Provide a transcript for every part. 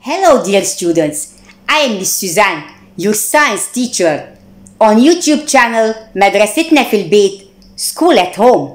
Hello, dear students. I am Miss Suzanne, your science teacher, on YouTube channel مدرستنا في البيت School at Home.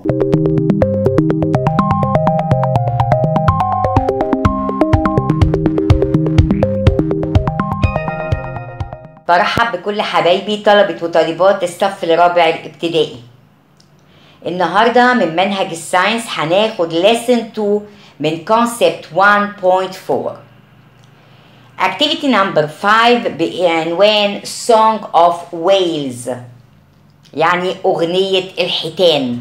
برحب بكل حبايبي طلبة وطالبات الصف الرابع الابتدائي. النهارده من منهج الساينس هناخد lesson 2 من concept 1.4 activity number 5 بعنوان song of whales يعني أغنية الحيتان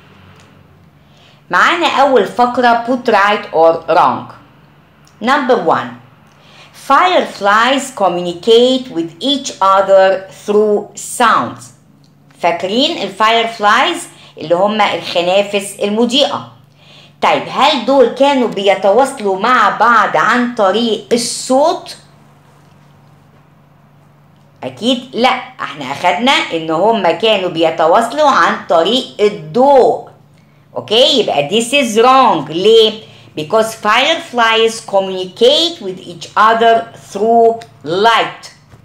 معانا أول فقرة put right or wrong number 1 Fireflies communicate with each other through sounds فاكرين الفايرفلايز اللي هم الخنافس المضيئة طيب هل دول كانوا بيتواصلوا مع بعض عن طريق الصوت اكيد لا احنا اخدنا ان هم كانوا بيتواصلوا عن طريق الضوء اوكي يبقى this is wrong ليه because fireflies communicate with each other through light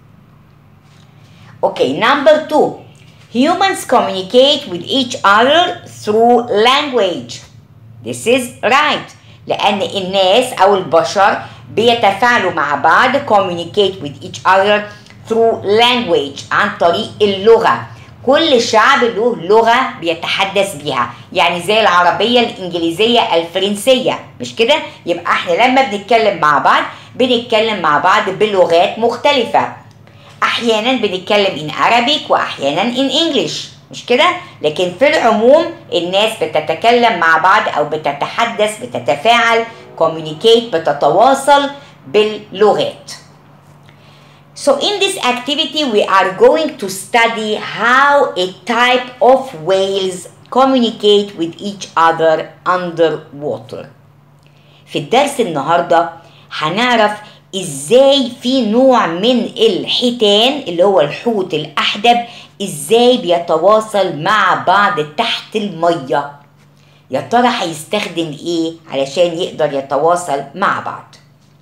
okay number two humans communicate with each other through language This is right لأن الناس أو البشر بيتفاعلوا مع بعض communicate with each other through language عن طريق اللغة كل شعب له لغة بيتحدث بيها يعني زي العربية الإنجليزية الفرنسية مش كده يبقى احنا لما بنتكلم مع بعض بنتكلم مع بعض بلغات مختلفة أحيانا بنتكلم in Arabic وأحيانا in English مش كده لكن في العموم الناس بتتكلم مع بعض او بتتحدث بتتفاعل communicate بتتواصل باللغات So in this activity we are going to study how a type of whales communicate with each other underwater في الدرس النهاردة هنعرف ازاي في نوع من الحيتان اللي هو الحوت الاحدب ازاي بيتواصل مع بعض تحت المية يا ترى هيستخدم ايه علشان يقدر يتواصل مع بعض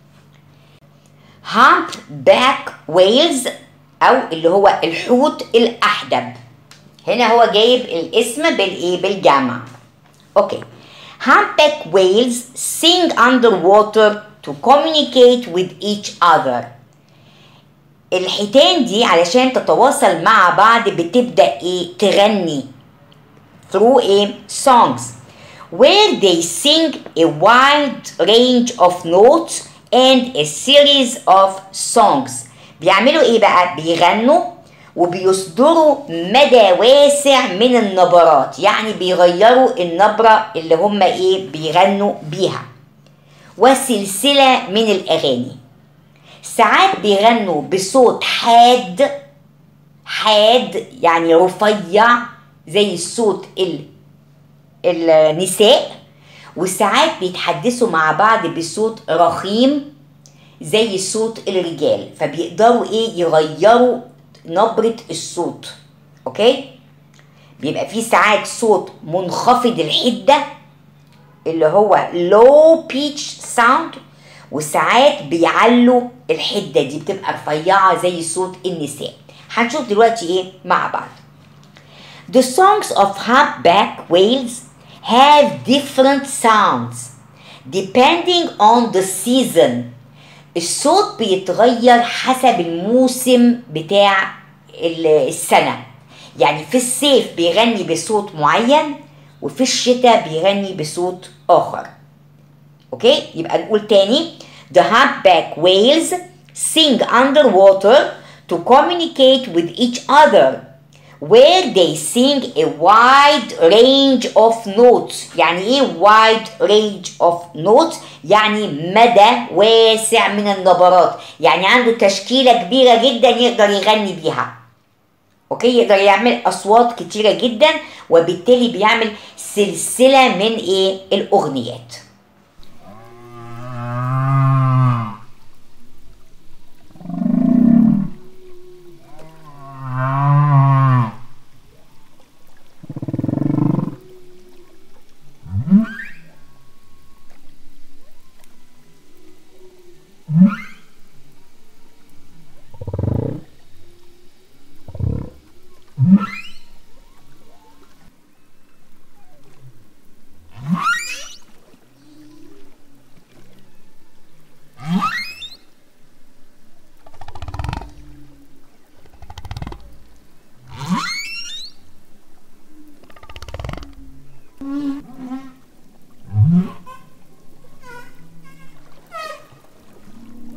hump back whales او اللي هو الحوت الاحدب هنا هو جايب الاسم بالايه بالجمع اوكي humpback whales sing underwater to communicate with each other الحيتان دي علشان تتواصل مع بعض بتبدأ ايه تغني through ايه songs where they sing a wide range of notes and a series of songs بيعملوا ايه بقى بيغنوا وبيصدروا مدى واسع من النبرات يعني بيغيروا النبرة اللي هم ايه بيغنوا بيها وسلسلة من الأغاني ساعات بيغنوا بصوت حاد حاد يعني رفيع زي الصوت ال النساء وساعات بيتحدثوا مع بعض بصوت رخيم زي صوت الرجال فبيقدروا ايه يغيروا نبرة الصوت اوكي بيبقى في ساعات صوت منخفض الحدة اللي هو low pitch sound وساعات بيعلوا الحده دي بتبقى رفيعه زي صوت النساء هنشوف دلوقتي ايه مع بعض The songs of humpback whales have different sounds depending on the season الصوت بيتغير حسب الموسم بتاع السنة يعني في الصيف بيغني بصوت معين وفي الشتاء بيغني بصوت آخر اوكي يبقى نقول تاني the humpback whales sing underwater to communicate with each other where they sing a wide range of notes يعني ايه wide range of notes يعني مدى واسع من النبرات يعني عنده تشكيلة كبيرة جدا يقدر يغني بيها اوكي يقدر يعمل اصوات كتيرة جدا وبالتالي بيعمل سلسلة من ايه الاغنيات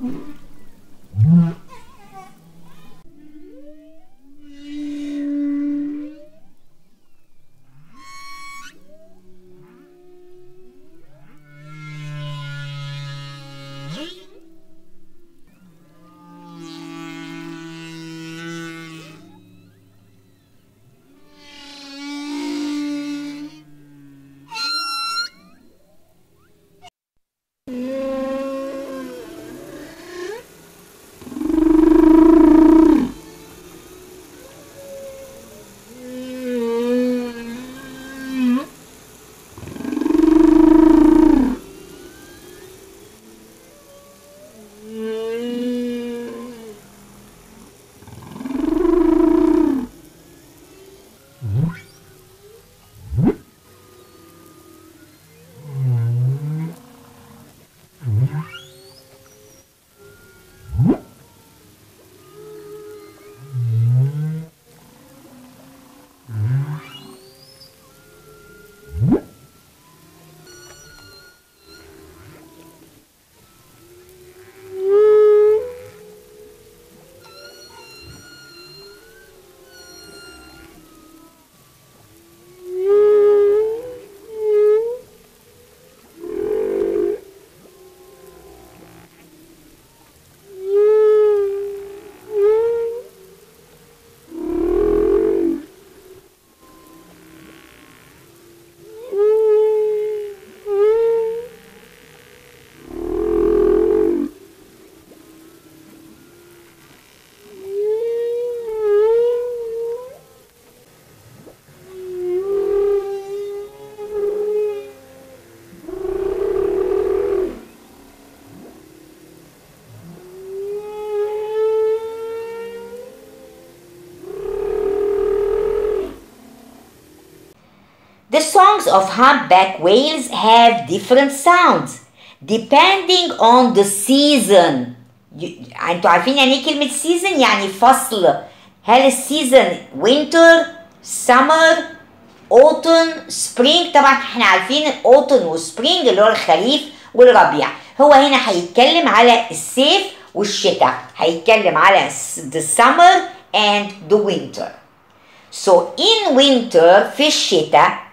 The songs of humpback whales have different sounds depending on the season. ي- انتوا عارفين يعني ايه كلمة season؟ يعني فصل. هل السيزون winter, summer, autumn, spring؟ طبعا احنا عارفين autumn وspring اللي هو الخريف والربيع. هو هنا هيتكلم على الصيف والشتاء. هيتكلم على the summer and the winter. So in winter في الشتاء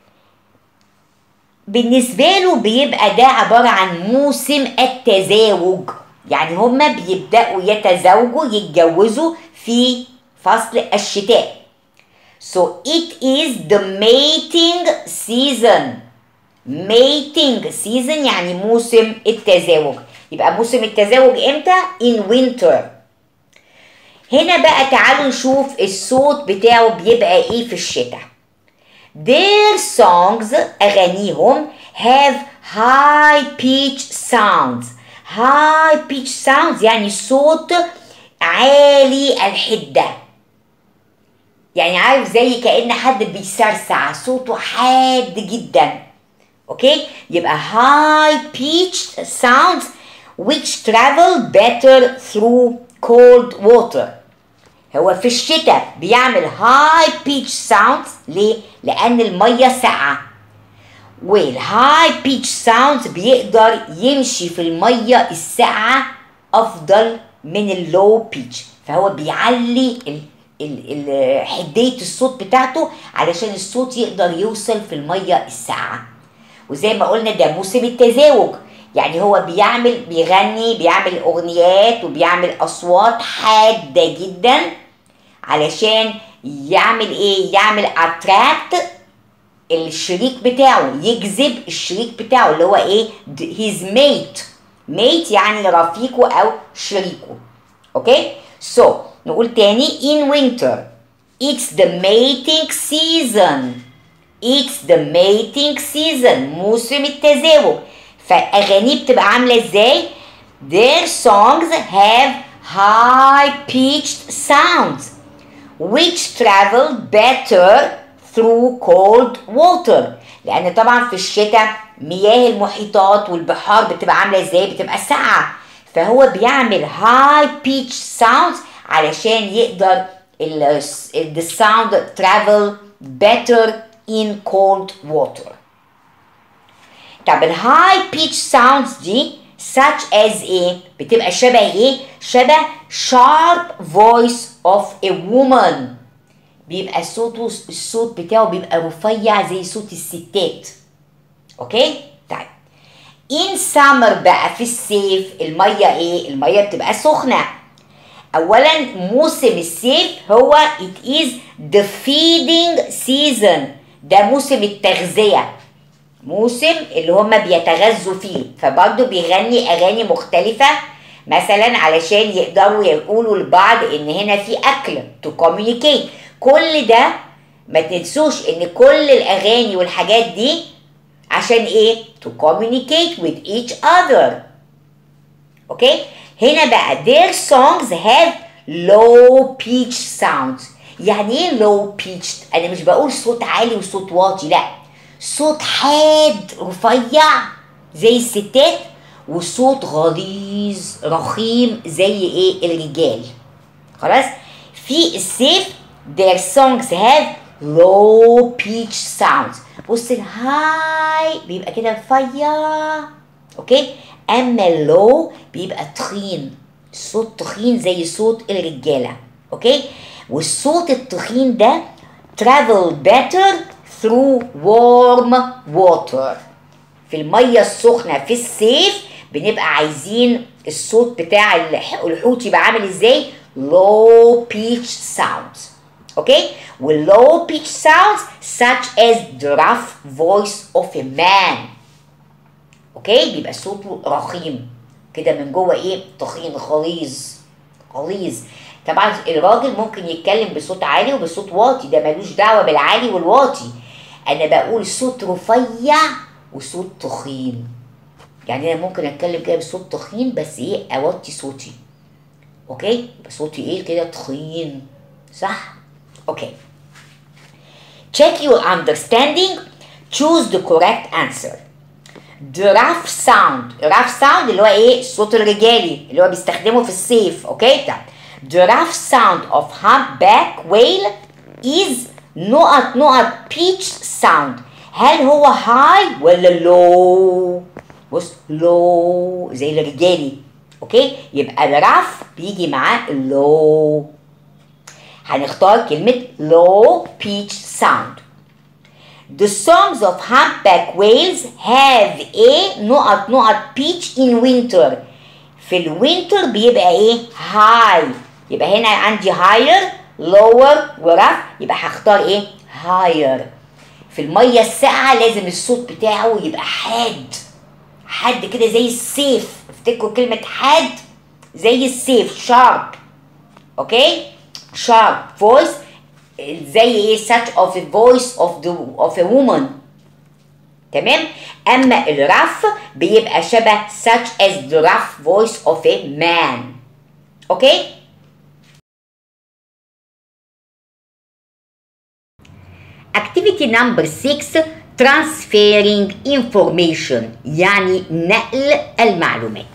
بالنسبة له بيبقى ده عبارة عن موسم التزاوج يعني هما بيبدأوا يتزوجوا يتجوزوا في فصل الشتاء So it is the mating season mating season يعني موسم التزاوج يبقى موسم التزاوج امتى؟ in winter هنا بقى تعالوا نشوف الصوت بتاعه بيبقى ايه في الشتاء Their songs أغانيهم have high pitch sounds high pitch sounds يعني صوت عالي الحدة يعني عارف زي كأن حد بيسرسع صوته حاد جدا اوكي يبقى high pitched sounds which travel better through cold water هو في الشتاء بيعمل هاي بيتش ساوندز ليه؟ لأن المية ساقعة والهاي بيتش ساوندز بيقدر يمشي في المية الساقعة أفضل من اللو بيتش فهو بيعلي ال ال ال حدية الصوت بتاعته علشان الصوت يقدر يوصل في المية الساقعة وزي ما قلنا ده موسم التزاوج يعني هو بيعمل بيغني بيعمل اغنيات وبيعمل اصوات حاده جدا علشان يعمل ايه يعمل اتراكت الشريك بتاعه يجذب الشريك بتاعه اللي هو ايه هيز ميت ميت يعني رفيقه او شريكه اوكي سو so, نقول تاني in winter it's the mating season it's the mating season موسم التزاوج فاغانيه بتبقى عامله ازاي their songs have high pitched sounds which travel better through cold water لان طبعا في الشتاء مياه المحيطات والبحار بتبقى عامله ازاي بتبقى ساقعه فهو بيعمل high pitched sounds علشان يقدر ال the sound travel better in cold water طب الهاي بيتش ساوندز دي such as ايه بتبقى شبه ايه شبه sharp voice of a woman بيبقى صوته الصوت بتاعه بيبقى رفيع زي صوت الستات اوكي طيب in summer بقى في الصيف الميه ايه الميه بتبقى سخنه اولا موسم الصيف هو it is the feeding season ده موسم التغذيه موسم اللي هم بيتغذوا فيه فبرضه بيغني اغاني مختلفه مثلا علشان يقدروا يقولوا لبعض ان هنا في اكل to communicate كل ده ما تنسوش ان كل الاغاني والحاجات دي عشان ايه to communicate with each other اوكي هنا بقى their songs have low pitch sounds يعني ايه low pitched انا مش بقول صوت عالي وصوت واطي لا صوت حاد رفيع زي الستات وصوت غليظ رخيم زي ايه الرجال خلاص في الصيف their songs have low pitch sounds بص الهاي بيبقى كده رفيع اوكي اما اللو بيبقى تخين صوت تخين زي صوت الرجاله اوكي والصوت التخين ده travel better through warm water في الميه السخنه في الصيف بنبقى عايزين الصوت بتاع الح- الحوت يبقى عامل ازاي low pitch sounds اوكي والlow pitch sounds such as the rough voice of a man اوكي بيبقى صوته رخيم كده من جوه ايه تخين غليظ غليظ طبعا الراجل ممكن يتكلم بصوت عالي وبصوت واطي ده ملوش دعوه بالعالي والواطي انا بقول صوت رفيع وصوت تخين يعني انا ممكن اتكلم كده بصوت تخين بس ايه اوطي صوتي اوكي يبقى صوتي ايه كده تخين صح اوكي check your understanding choose the correct answer the rough sound rough sound اللي هو ايه الصوت الرجالي اللي هو بيستخدمه في الصيف اوكي طب the rough sound of humpback whale is نقط نقط pitch sound هل هو high ولا low بص low زي الرجالي اوكي يبقى الرف بيجي معاه low هنختار كلمة low pitch sound The songs of humpback whales have a نقط نقط pitch in winter في الوينتر بيبقى ايه high يبقى هنا عندي higher lower ورف يبقى هختار ايه higher في المية الساقعة لازم الصوت بتاعه يبقى حاد حاد كده زي السيف افتكروا كلمة حاد زي السيف شارب اوكي شارب فويس زي ايه such of a voice of the of a woman تمام اما الرف بيبقى شبه such as the rough voice of a man اوكي activity number 6 transferring information يعني نقل المعلومات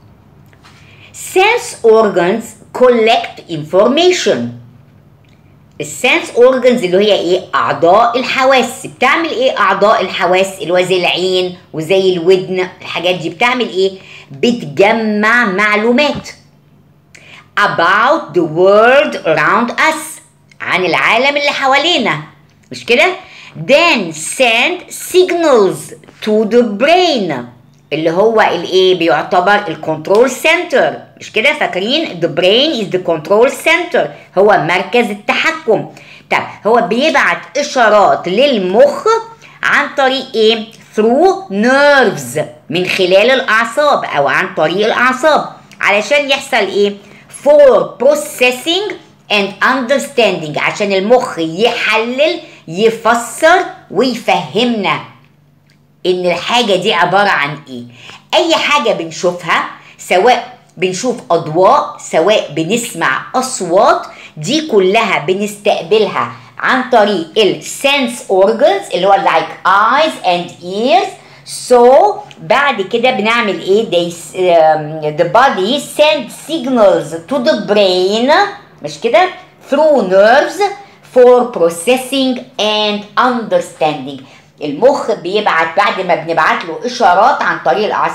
sense organs collect information السنس اورجنز اللي هي ايه اعضاء الحواس بتعمل ايه اعضاء الحواس اللي هو زي العين وزي الودن الحاجات دي بتعمل ايه بتجمع معلومات about the world around us عن العالم اللي حوالينا مش كده then send signals to the brain اللي هو الايه بيعتبر الكنترول سنتر مش كده فاكرين the brain is the control center هو مركز التحكم طب هو بيبعت اشارات للمخ عن طريق ايه through nerves من خلال الاعصاب او عن طريق الاعصاب علشان يحصل ايه for processing and understanding عشان المخ يحلل يفسر ويفهمنا ان الحاجة دي عبارة عن ايه اي حاجة بنشوفها سواء بنشوف اضواء سواء بنسمع اصوات دي كلها بنستقبلها عن طريق السنس اورجنز اللي هو like eyes and ears so بعد كده بنعمل ايه they, um, the body send signals to the brain مش كده through nerves for processing and understanding المخ بيبعت بعد ما بنبعت له اشارات عن طريق الاعصاب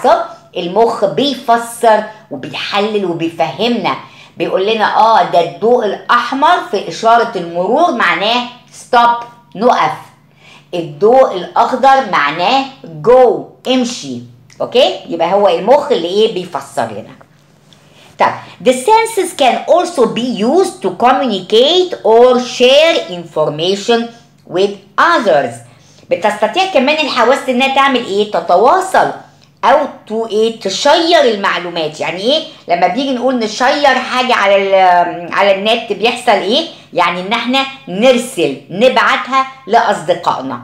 المخ بيفسر وبيحلل وبيفهمنا بيقول لنا اه ده الضوء الاحمر في اشاره المرور معناه ستوب نقف الضوء الاخضر معناه جو امشي اوكي يبقى هو المخ اللي ايه بيفسر لنا طب the senses can also be used to communicate or share information with others بتستطيع كمان الحواس انها تعمل ايه تتواصل او تو ايه تشير المعلومات يعني ايه لما بنيجي نقول نشير حاجه على على النت بيحصل ايه يعني ان احنا نرسل نبعتها لاصدقائنا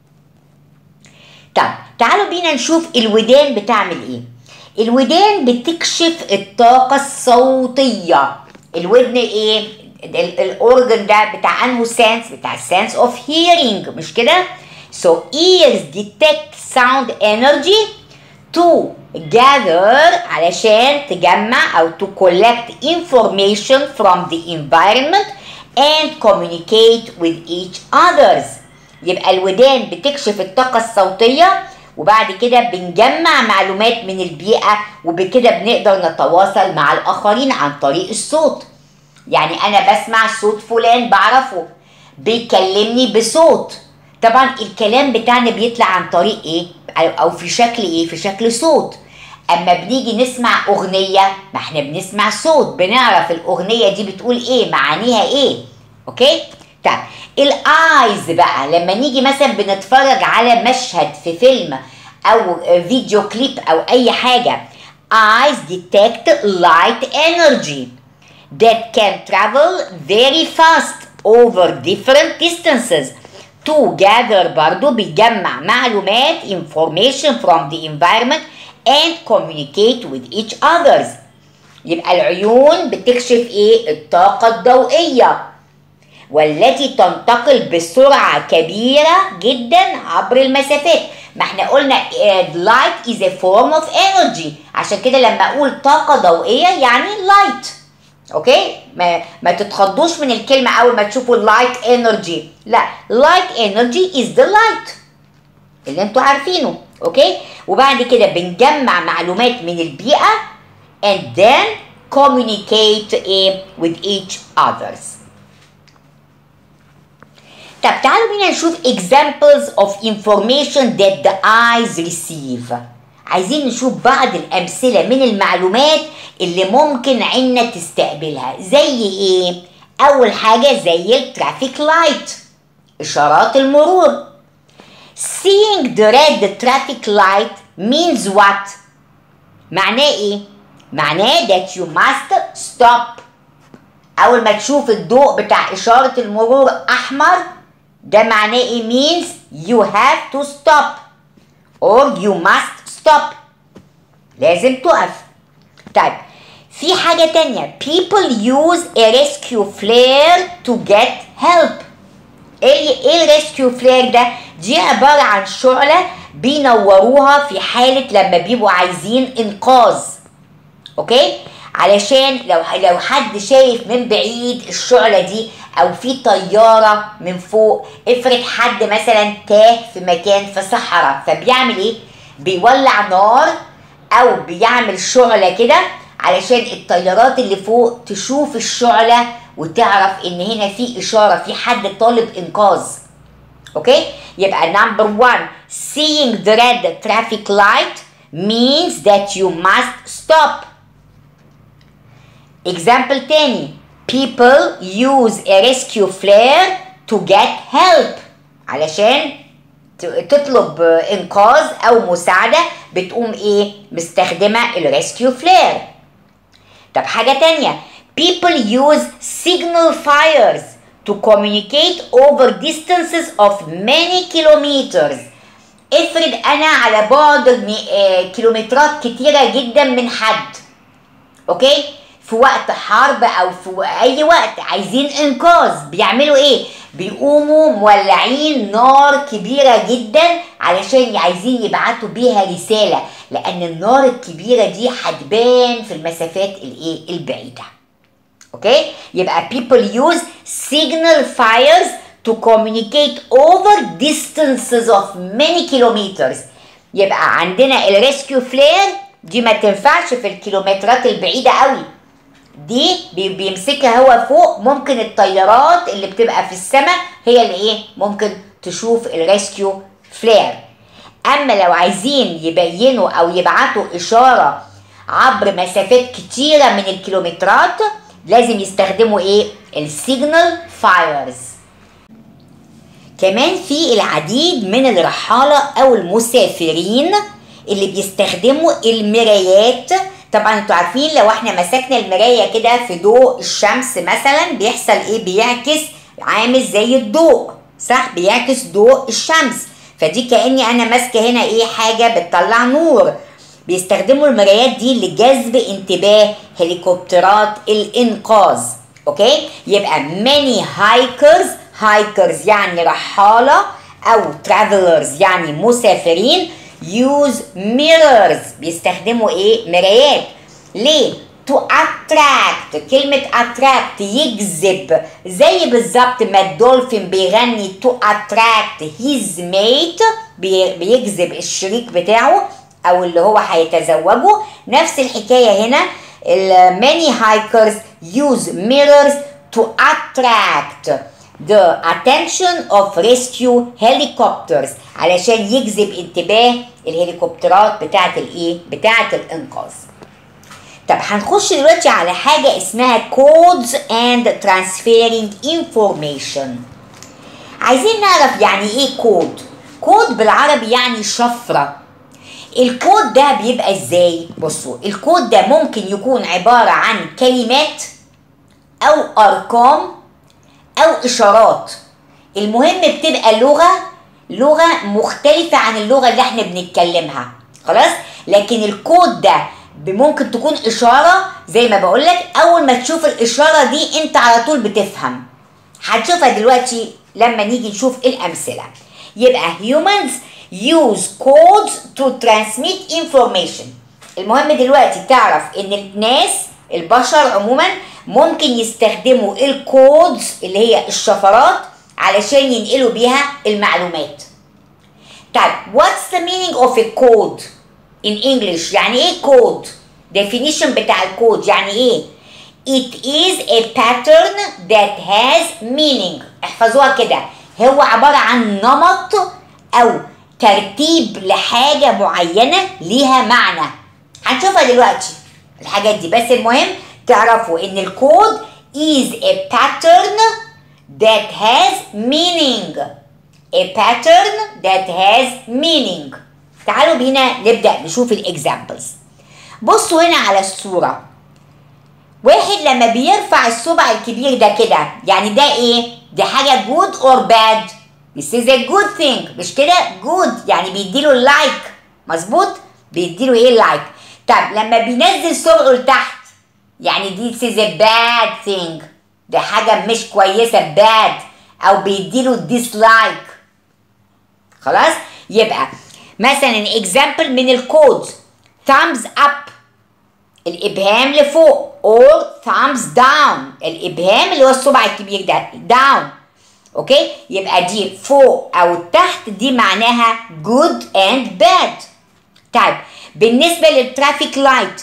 طب تعالوا بينا نشوف الودان بتعمل ايه الودان بتكشف الطاقة الصوتية الودن ايه الاورجن ده بتاع انه سنس بتاع السنس اوف هيرنج مش كده so ears detect sound energy to gather علشان تجمع او to collect information from the environment and communicate with each others يبقى الودان بتكشف الطاقة الصوتية وبعد كده بنجمع معلومات من البيئة وبكده بنقدر نتواصل مع الآخرين عن طريق الصوت يعني أنا بسمع صوت فلان بعرفه بيكلمني بصوت طبعا الكلام بتاعنا بيطلع عن طريق ايه او في شكل ايه في شكل صوت اما بنيجي نسمع اغنية ما احنا بنسمع صوت بنعرف الاغنية دي بتقول ايه معانيها ايه اوكي طب الايز بقى لما نيجي مثلا بنتفرج على مشهد في فيلم او فيديو كليب او اي حاجة eyes detect light energy that can travel very fast over different distances to gather برضو بيجمع معلومات information from the environment and communicate with each others يبقى العيون بتكشف ايه الطاقة الضوئية والتي تنتقل بسرعة كبيرة جدا عبر المسافات ما احنا قلنا light is a form of energy عشان كده لما اقول طاقة ضوئية يعني light اوكي ما, ما تتخضوش من الكلمة اول ما تشوفوا light energy لا light energy is the light اللي انتوا عارفينه اوكي وبعد كده بنجمع معلومات من البيئة and then communicate with each others طب تعالوا بينا نشوف examples of information that the eyes receive عايزين نشوف بعض الأمثلة من المعلومات اللي ممكن عيننا تستقبلها زي إيه؟ أول حاجة زي الترافيك لايت إشارات المرور Seeing the red traffic light means what؟ معناه إيه؟ معناه that you must stop أول ما تشوف الضوء بتاع إشارة المرور أحمر ده معناه ايه means you have to stop or you must stop لازم تقف طيب في حاجة تانية people use a rescue flare to get help ايه ايه الريسكيو فلير ده دي عبارة عن شعلة بينوروها في حالة لما بيبقوا عايزين انقاذ اوكي علشان لو لو حد شايف من بعيد الشعلة دي او في طياره من فوق افرض حد مثلا تاه في مكان في صحراء فبيعمل ايه بيولع نار او بيعمل شعله كده علشان الطيارات اللي فوق تشوف الشعله وتعرف ان هنا في اشاره في حد طالب انقاذ اوكي يبقى number one seeing the red traffic light means that you must stop example تاني people use a rescue flare to get help علشان تطلب انقاذ او مساعده بتقوم ايه مستخدمه الريسكيو فلير طب حاجه تانية people use signal fires to communicate over distances of many kilometers افرض انا على بعد كيلومترات كتيره جدا من حد اوكي في وقت حرب او في اي وقت عايزين انقاذ بيعملوا ايه بيقوموا مولعين نار كبيرة جدا علشان عايزين يبعتوا بيها رسالة لان النار الكبيرة دي هتبان في المسافات الايه البعيدة اوكي يبقى people use signal fires to communicate over distances of many kilometers يبقى عندنا الريسكيو فلير دي ما تنفعش في الكيلومترات البعيدة قوي دي بي- بيمسكها هو فوق ممكن الطيارات اللي بتبقى في السماء هي اللي ايه ممكن تشوف الريسكيو فلير اما لو عايزين يبينوا او يبعتوا اشاره عبر مسافات كتيره من الكيلومترات لازم يستخدموا ايه السيجنال فايرز كمان في العديد من الرحالة أو المسافرين اللي بيستخدموا المرايات طبعا انتوا عارفين لو احنا مسكنا المراية كده في ضوء الشمس مثلا بيحصل ايه بيعكس عامل زي الضوء صح بيعكس ضوء الشمس فدي كأني انا ماسكة هنا ايه حاجة بتطلع نور بيستخدموا المرايات دي لجذب انتباه هليكوبترات الانقاذ اوكي يبقى many hikers hikers يعني رحالة او travelers يعني مسافرين use mirrors بيستخدموا ايه مرايات ليه to attract كلمة attract يجذب زي بالظبط ما الدولفين بيغني to attract his mate بي- بيجذب الشريك بتاعه او اللي هو هيتزوجه نفس الحكاية هنا ال many hikers use mirrors to attract the attention of rescue helicopters علشان يجذب انتباه الهليكوبترات بتاعة الايه بتاعة الانقاذ طب هنخش دلوقتي على حاجة اسمها codes and transferring information عايزين نعرف يعني ايه كود كود بالعربي يعني شفرة الكود ده بيبقى ازاي بصوا الكود ده ممكن يكون عبارة عن كلمات او ارقام او اشارات المهم بتبقى لغة لغة مختلفة عن اللغة اللي احنا بنتكلمها خلاص لكن الكود ده ممكن تكون اشارة زي ما بقولك اول ما تشوف الاشارة دي انت على طول بتفهم هنشوفها دلوقتي لما نيجي نشوف الامثلة يبقى humans use codes to transmit information المهم دلوقتي تعرف ان الناس البشر عموما ممكن يستخدموا الكودز اللي هي الشفرات علشان ينقلوا بيها المعلومات طيب what's the meaning of a code in English يعني ايه كود definition بتاع الكود يعني ايه it is a pattern that has meaning احفظوها كده هو عبارة عن نمط او ترتيب لحاجة معينة ليها معنى هنشوفها دلوقتي الحاجات دي بس المهم تعرفوا ان الكود is a pattern that has meaning a pattern that has meaning تعالوا بينا نبدأ نشوف الاكزامبلز بصوا هنا على الصورة واحد لما بيرفع الصبع الكبير ده كده يعني ده ايه دي حاجة good or bad this is a good thing مش كده good يعني بيديله لايك مظبوط بيديله ايه لايك طب لما بينزل صبعه لتحت يعني دي this is a bad thing دي حاجة مش كويسة bad أو بيديله ديسلايك خلاص يبقى مثلا example من الكود thumbs up الإبهام لفوق or thumbs down الإبهام اللي هو الصبع الكبير ده down اوكي يبقى دي فوق او تحت دي معناها good and bad طيب بالنسبة للترافيك لايت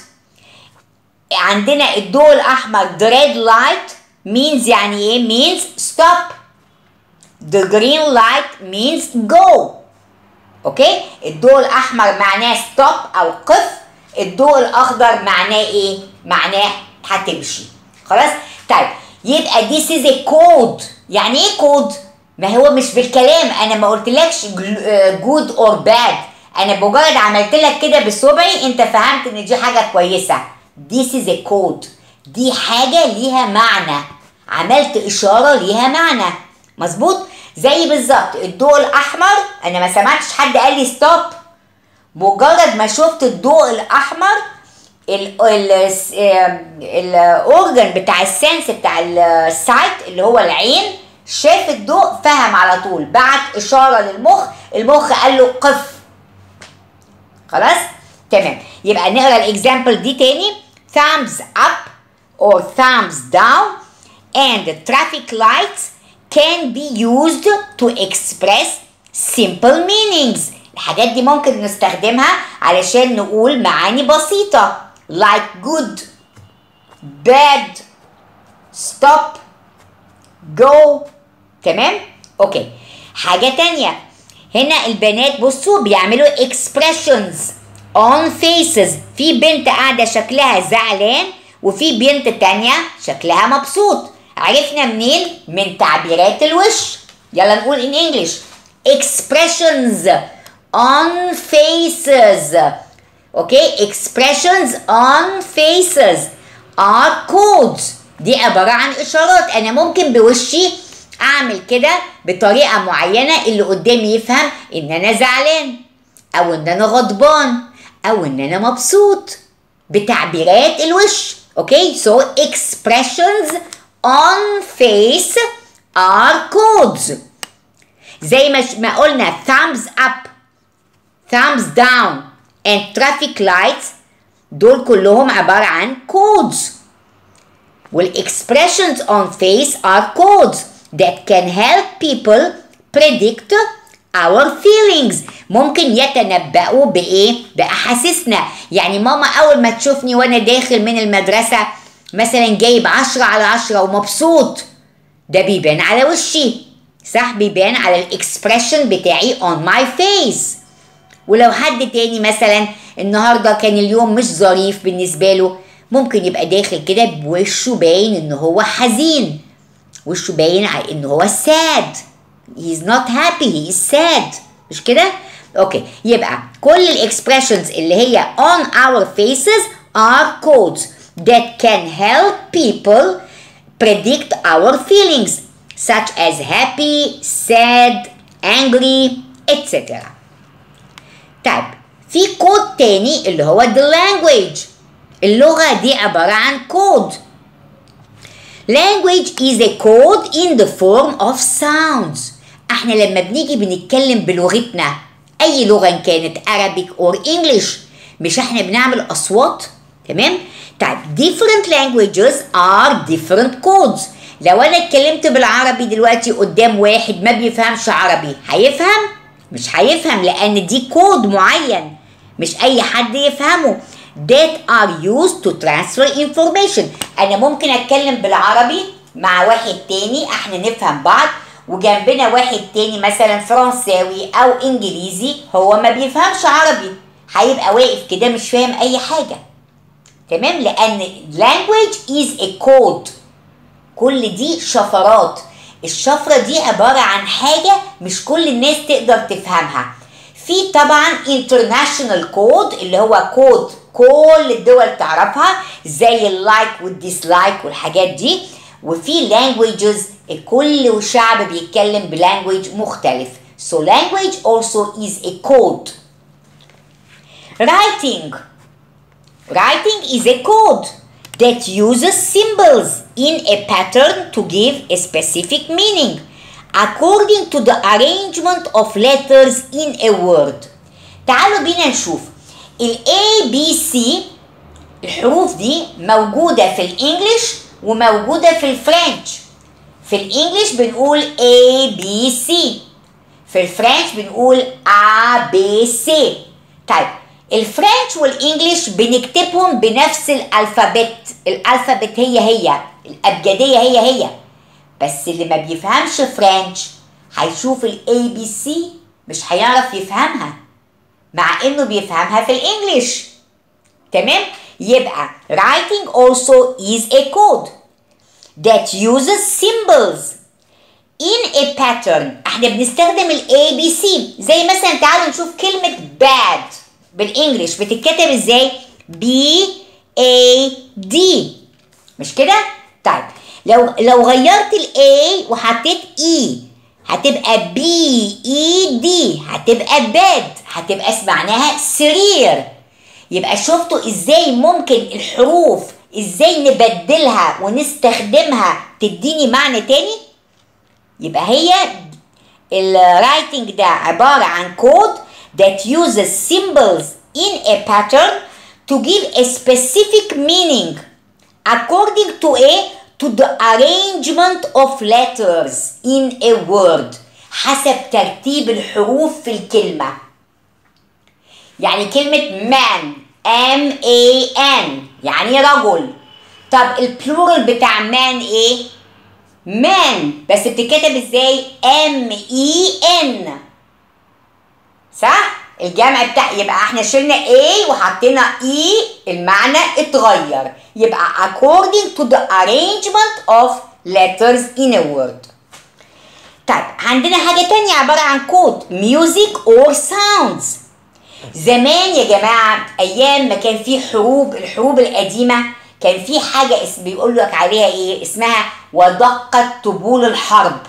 عندنا الضوء الأحمر the red light means يعني إيه means stop the green light means go أوكي الضوء الأحمر معناه stop أو قف الضوء الأخضر معناه إيه معناه هتمشي خلاص طيب يبقى this is a code يعني إيه code ما هو مش بالكلام أنا ما قلتلكش good or bad أنا بمجرد عملت لك كده بصبعي أنت فهمت إن دي حاجة كويسة This is a code دي حاجة ليها معنى عملت إشارة ليها معنى مظبوط زي بالظبط الضوء الأحمر أنا ما سمعتش حد قال لي ستوب مجرد ما شفت الضوء الأحمر الأورجن بتاع السنس بتاع السايت اللي هو العين شاف الضوء فهم على طول بعت إشارة للمخ المخ قال له قف خلاص تمام يبقى نقرا الاكزامبل دي تاني thumbs up or thumbs down and traffic lights can be used to express simple meanings الحاجات دي ممكن نستخدمها علشان نقول معاني بسيطة like good bad stop go تمام اوكي حاجة تانية هنا البنات بصوا بيعملوا expressions on faces في بنت قاعدة شكلها زعلان وفي بنت تانية شكلها مبسوط عرفنا منين من تعبيرات الوش يلا نقول in English expressions on faces اوكي expressions on faces are codes دي عبارة عن إشارات أنا ممكن بوشي أعمل كده بطريقة معينة اللي قدامي يفهم إن أنا زعلان أو إن أنا غضبان أو إن أنا مبسوط بتعبيرات الوش اوكي so expressions on face are codes زي ما ما قلنا thumbs up thumbs down and traffic lights دول كلهم عبارة عن codes والexpressions on face are codes that can help people predict our feelings ممكن يتنبأوا بإيه؟ بأحاسيسنا يعني ماما أول ما تشوفني وأنا داخل من المدرسة مثلا جايب عشرة على عشرة ومبسوط ده بيبان على وشي صح بيبان على الاكسبريشن بتاعي on my face ولو حد تاني مثلا النهارده كان اليوم مش ظريف بالنسبه له ممكن يبقى داخل كده بوشه باين ان هو حزين وشه باين على ان هو sad he is not happy he is sad مش كده اوكي يبقى كل الاكسبريشنز اللي هي on our faces are codes that can help people predict our feelings such as happy sad angry etc طيب في كود تاني اللي هو the language اللغة دي عبارة عن كود language is a code in the form of sounds احنا لما بنيجي بنتكلم بلغتنا اي لغة إن كانت Arabic or English مش احنا بنعمل اصوات تمام طيب different languages are different codes لو انا اتكلمت بالعربي دلوقتي قدام واحد ما بيفهمش عربي هيفهم مش هيفهم لان دي كود معين مش اي حد يفهمه that are used to transfer information انا ممكن اتكلم بالعربي مع واحد تاني احنا نفهم بعض وجنبنا واحد تاني مثلا فرنساوي او انجليزي هو ما بيفهمش عربي هيبقى واقف كده مش فاهم اي حاجه تمام لان language is a code كل دي شفرات الشفرة دي عبارة عن حاجة مش كل الناس تقدر تفهمها في طبعا international كود اللي هو كود كل الدول تعرفها زي اللايك والديسلايك والحاجات دي وفي languages كل شعب بيتكلم بلانجويج مختلف so language also is a code writing writing is a code that uses symbols in a pattern to give a specific meaning according to the arrangement of letters in a word تعالوا بينا نشوف ال A B C الحروف دي موجودة في الإنجليش وموجودة في الفرنش في الإنجليش بنقول A B C في الفرنش بنقول A B C طيب الفرنش والانجليش بنكتبهم بنفس الالفابت الالفابت هي هي الابجديه هي هي بس اللي ما بيفهمش فرنش هيشوف الاي بي سي مش هيعرف يفهمها مع انه بيفهمها في الانجليش تمام يبقى writing also is a code that uses symbols in a pattern احنا بنستخدم الاي بي سي زي مثلا تعالوا نشوف كلمه bad بالانجلش بتتكتب ازاي بي اي دي مش كده طيب لو لو غيرت الاي وحطيت اي هتبقى بي اي دي هتبقى باد هتبقى معناها سرير يبقى شفتوا ازاي ممكن الحروف ازاي نبدلها ونستخدمها تديني معنى تاني يبقى هي الرايتنج ده عبارة عن كود that uses symbols in a pattern to give a specific meaning according to a to the arrangement of letters in a word حسب ترتيب الحروف في الكلمة يعني كلمة man M A N يعني رجل طب البلورال بتاع man ايه؟ man بس بتتكتب ازاي؟ M E N صح؟ الجمع بتاع يبقى احنا شلنا A وحطينا E المعنى اتغير يبقى according to the arrangement of letters in a word طيب عندنا حاجة تانية عبارة عن كود music or sounds زمان يا جماعة أيام ما كان في حروب الحروب القديمة كان في حاجة اسم بيقول لك عليها إيه اسمها ودقة طبول الحرب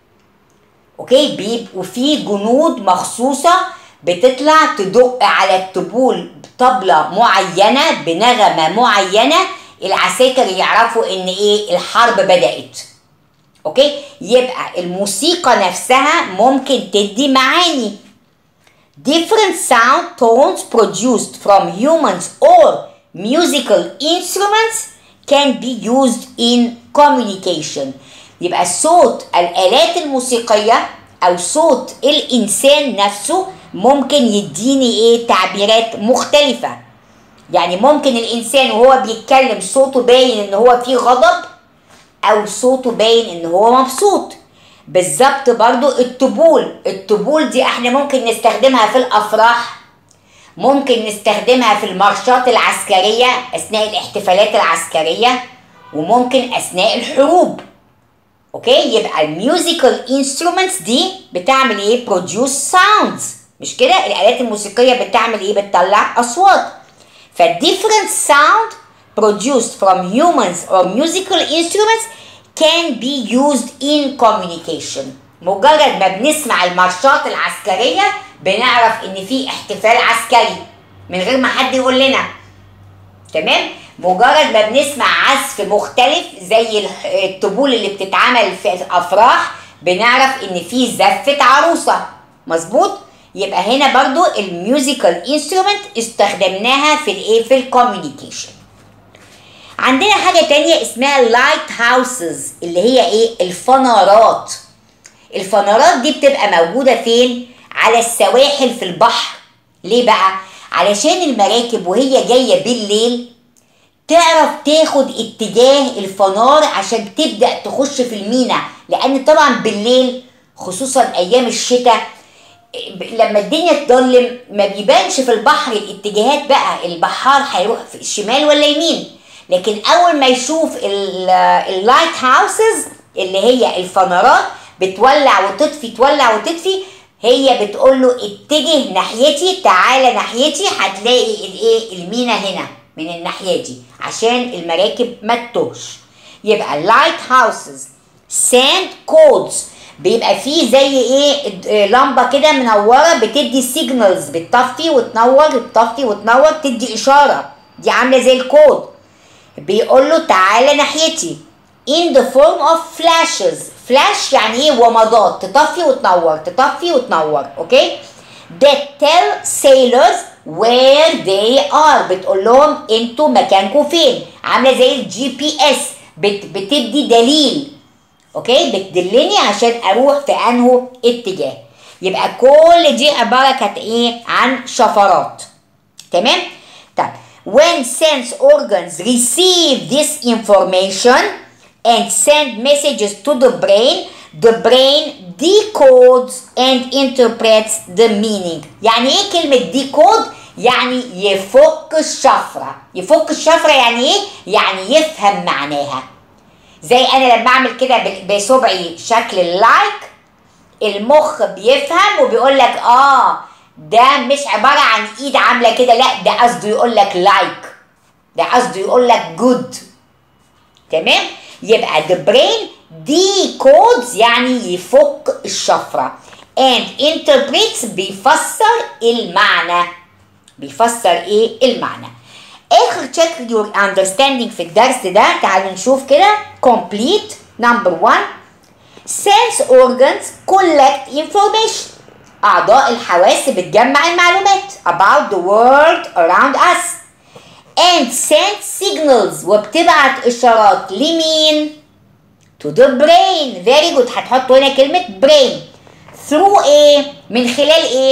أوكي بيبقوا في جنود مخصوصة بتطلع تدق على الطبول بطبلة معينة بنغمة معينة العساكر يعرفوا إن إيه الحرب بدأت أوكي يبقى الموسيقى نفسها ممكن تدي معاني different sound tones produced from humans or musical instruments can be used in communication يبقى صوت الآلات الموسيقية أو صوت الإنسان نفسه ممكن يديني إيه تعبيرات مختلفة يعني ممكن الإنسان وهو بيتكلم صوته باين إن هو فيه غضب أو صوته باين إن هو مبسوط بالظبط برضو الطبول الطبول دي احنا ممكن نستخدمها في الافراح ممكن نستخدمها في المارشات العسكرية اثناء الاحتفالات العسكرية وممكن اثناء الحروب اوكي يبقى الميوزيكال انسترومنتس دي بتعمل ايه بروديوس ساوندز مش كده الالات الموسيقية بتعمل ايه بتطلع اصوات فالديفرنت ساوند produced from humans or musical instruments can be used in communication مجرد ما بنسمع المارشات العسكرية بنعرف ان في احتفال عسكري من غير ما حد يقول لنا تمام مجرد ما بنسمع عزف مختلف زي الطبول اللي بتتعمل في الافراح بنعرف ان في زفة عروسة مظبوط يبقى هنا برضو الميوزيكال انسترومنت استخدمناها في الايه في الكوميونيكيشن عندنا حاجة تانية اسمها لايت هاوسز اللي هي ايه الفنارات الفنارات دي بتبقى موجودة فين على السواحل في البحر ليه بقى علشان المراكب وهي جاية بالليل تعرف تاخد اتجاه الفنار عشان تبدأ تخش في المينا لأن طبعا بالليل خصوصا أيام الشتاء لما الدنيا تضلم ما بيبانش في البحر الاتجاهات بقى البحار هيروح في الشمال ولا يمين لكن اول ما يشوف اللايت هاوسز اللي هي الفنارات بتولع وتطفي تولع وتطفي هي بتقول له اتجه ناحيتي تعالى ناحيتي هتلاقي الايه المينا هنا من الناحيه دي عشان المراكب ما تتوهش يبقى اللايت هاوسز ساند كودز بيبقى فيه زي ايه لمبه كده منوره بتدي سيجنالز بتطفي وتنور بتطفي وتنور تدي اشاره دي عامله زي الكود بيقول له تعالى ناحيتي in the form of flashes flash يعني ايه ومضات تطفي وتنور تطفي وتنور اوكي that tell sailors where they are بتقول لهم انتوا مكانكم فين عامله زي الجي بي اس بت بتدي دليل اوكي بتدلني عشان اروح في انه اتجاه يبقى كل دي عباره كانت ايه عن شفرات تمام طيب when sense organs receive this information and send messages to the brain the brain decodes and interprets the meaning يعني ايه كلمة decode يعني يفك الشفرة يفك الشفرة يعني ايه يعني يفهم معناها زي انا لما اعمل كده بصبعي شكل اللايك المخ بيفهم وبيقول لك اه ده مش عبارة عن ايد عاملة كده لا ده قصده يقول لك لايك ده قصده يقول لك جود تمام يبقى the brain decodes يعني يفك الشفرة and interprets بيفسر المعنى بيفسر ايه المعنى اخر check your understanding في الدرس ده تعالوا نشوف كده complete number one sense organs collect information أعضاء الحواس بتجمع المعلومات about the world around us and send signals وبتبعت إشارات لمين؟ to the brain very good هتحطوا هنا كلمة brain through إيه؟ من خلال إيه؟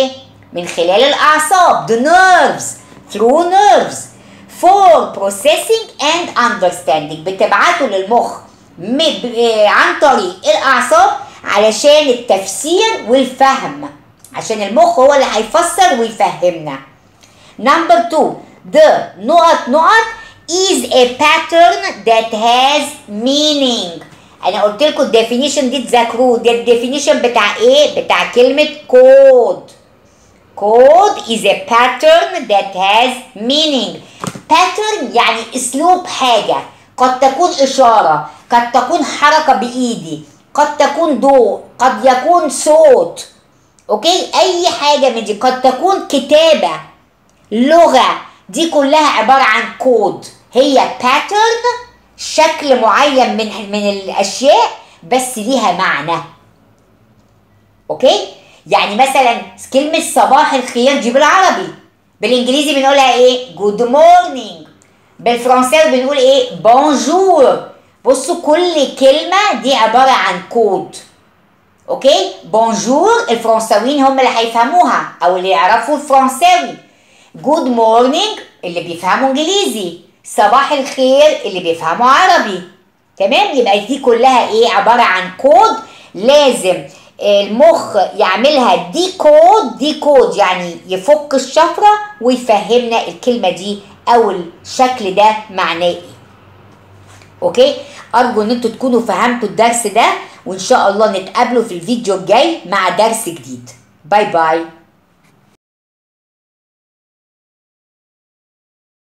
من خلال الأعصاب the nerves through nerves for processing and understanding بتبعته للمخ م- ب- عن طريق الأعصاب علشان التفسير والفهم عشان المخ هو اللي هيفسر ويفهمنا Number two, the نقط نقط is a pattern that has meaning. أنا قلت لكم الديفينيشن دي تذاكروه، ده الديفينيشن بتاع إيه؟ بتاع كلمة code. Code is a pattern that has meaning. Pattern يعني أسلوب حاجة، قد تكون إشارة، قد تكون حركة بإيدي، قد تكون ضوء، قد يكون صوت. أوكي؟ أي حاجة من دي، قد تكون كتابة. لغة دي كلها عبارة عن كود هي باترن شكل معين من من الأشياء بس ليها معنى أوكي يعني مثلا كلمة صباح الخير دي بالعربي بالإنجليزي بنقولها إيه جود مورنينج بالفرنساوي بنقول إيه بونجور بصوا كل كلمة دي عبارة عن كود اوكي بونجور الفرنساويين هم اللي هيفهموها او اللي يعرفوا الفرنساوي جود مورنينج اللي بيفهموا انجليزي صباح الخير اللي بيفهموا عربي تمام يبقى دي كلها ايه عباره عن كود لازم المخ يعملها دي كود دي كود يعني يفك الشفره ويفهمنا الكلمه دي او الشكل ده معناه ايه اوكي ارجو ان انتوا تكونوا فهمتوا الدرس ده وان شاء الله نتقابلوا في الفيديو الجاي مع درس جديد باي باي